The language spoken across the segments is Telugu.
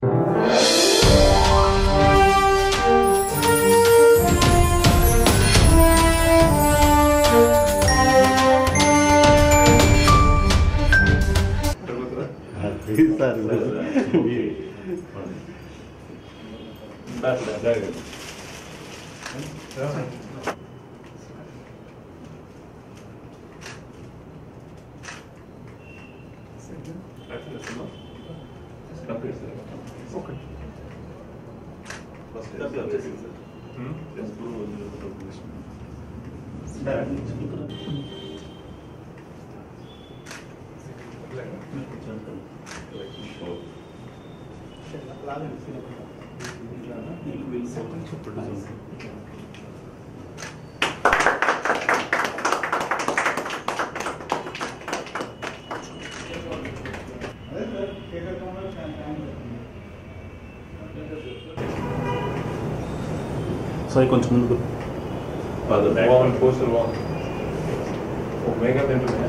సార్ కొంచెం ముందుకు బ్యాక్గ్రౌండ్ పోస్టర్ బాగుంది ఓ మేకప్ ఏంటంటే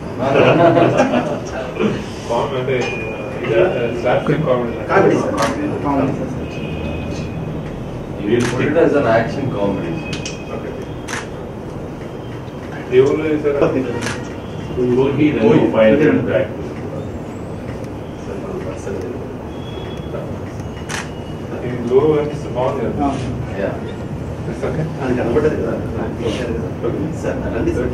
కామెడీ అంటే ఇదా slapstick comedy You will put it as an action comedy. Okay ఏ ఊళ్ళో చేశారా He then find it back. ఇది లో అనిపిస్తుంది బాగుంది కదా Yeah. It's okay. కనబడదు కదా సార్ రండి సార్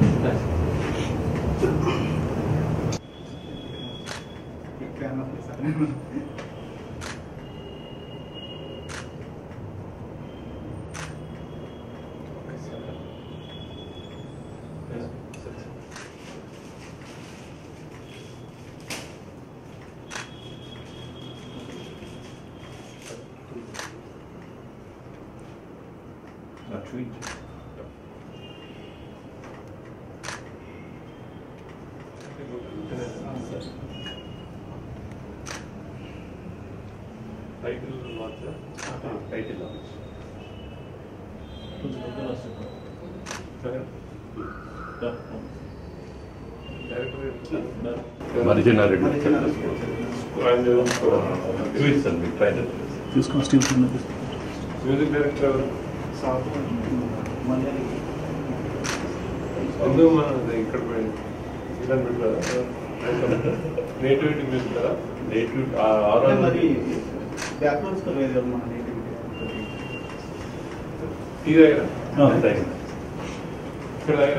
టైటిల్ మార్చా Title launch. Director Marjana Reddy. Music Do it, sir. We tried it. తీసుకొని స్టీవ్ ముందుకు. డైరెక్టర్ ఎవరు ఎందుకు మన ఇక్కడ పోయి ఇలా పెట్టారా నేటివిటీ మ్యూజిక్ కదా Native, uh, oral- మరి బ్యాక్వర్డ్స్ వేరే మన టీ దగ్గర Right. ఇక్కడ దగ్గర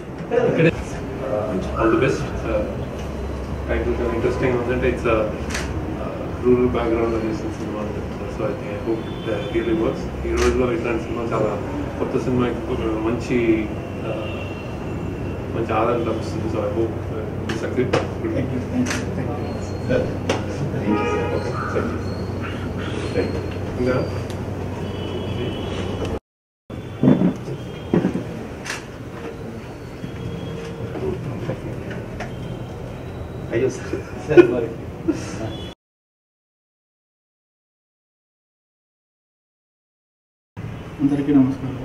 all the best title interesting ఉందంటే ఇట్స్ రూరల్ బ్యాక్గ్రౌండ్ చేసిన సినిమా so I think I hope it really works ఈ రోజుల్లో ఇట్లాంటి సినిమా చాలా కొత్త సినిమా మంచి uh, మంచి ఆదరణ లభిస్తుంది so I hope success Thank you. ఇంకా అయ్యో సార్ మరి అందరికీ నమస్కారం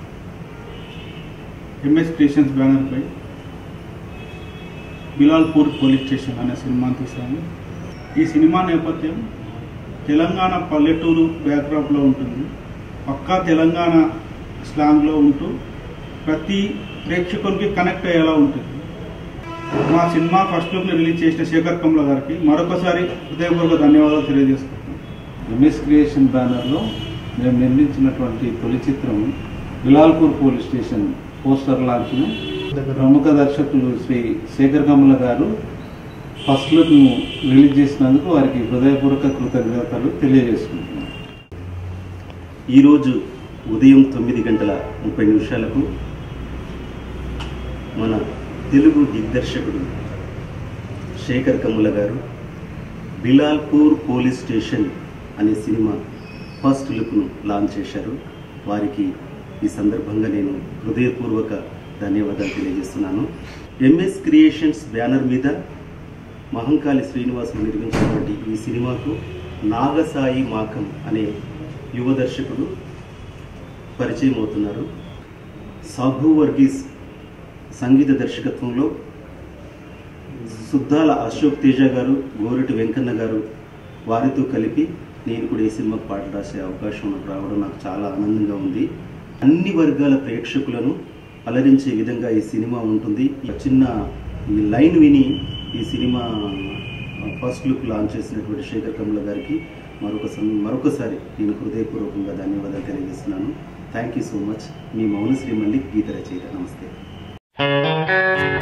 ఎంఎస్ క్రియేషన్స్ బ్యానర్పై బిలాల్పూర్ పోలీస్ స్టేషన్ అనే సినిమాని తీశాము ఈ సినిమా నేపథ్యం తెలంగాణ పల్లెటూరు బ్యాక్డ్రాప్లో ఉంటుంది పక్కా తెలంగాణ స్లాంగ్లో ఉంటూ ప్రతి ప్రేక్షకులకి కనెక్ట్ అయ్యేలా ఉంటుంది మా సినిమా ఫస్ట్ లుక్ని రిలీజ్ చేసిన శేఖర్ కమ్ల గారికి మరొకసారి హృదయపూర్వక ధన్యవాదాలు తెలియజేస్తున్నాను ఎంఎస్ క్రియేషన్ బ్యానర్లో మేము నిర్మించినటువంటి తొలి చిత్రం బిలాల్పూర్ పోలీస్ స్టేషన్ పోస్టర్ లాంచ్ను ప్రముఖ దర్శకులు శ్రీ శేఖర్ కమల గారు ఫస్ట్ లుక్ను రిలీజ్ చేసినందుకు వారికి హృదయపూర్వక కృతజ్ఞతలు తెలియజేసుకుంటున్నాను ఈరోజు ఉదయం తొమ్మిది గంటల ముప్పై నిమిషాలకు మన తెలుగు దిగ్దర్శకుడు శేఖర్ కమ్ముల గారు బిలాల్పూర్ పోలీస్ స్టేషన్ అనే సినిమా ఫస్ట్ లుక్ను లాంచ్ చేశారు వారికి ఈ సందర్భంగా నేను హృదయపూర్వక ధన్యవాదాలు తెలియజేస్తున్నాను ఎంఎస్ క్రియేషన్స్ బ్యానర్ మీద మహంకాళి శ్రీనివాసులు నిర్మించినటువంటి ఈ సినిమాకు నాగసాయి మాకం అనే యువ దర్శకుడు పరిచయం అవుతున్నారు సాభు వర్గీస్ సంగీత దర్శకత్వంలో సుద్దాల అశోక్ తేజ గారు గోరటి వెంకన్న గారు వారితో కలిపి నేను కూడా ఈ సినిమాకు పాట రాసే అవకాశం నాకు రావడం నాకు చాలా ఆనందంగా ఉంది అన్ని వర్గాల ప్రేక్షకులను అలరించే విధంగా ఈ సినిమా ఉంటుంది ఈ చిన్న ఈ లైన్ విని ఈ సినిమా ఫస్ట్ లుక్ లాంచ్ చేసినటువంటి శేఖర్ కమల గారికి మరొక సం- మరొకసారి నేను హృదయపూర్వకంగా ధన్యవాదాలు తెలియజేస్తున్నాను థ్యాంక్ యూ సో మచ్ మీ మౌనశ్రీ మల్లిక్ గీత రచయిత నమస్తే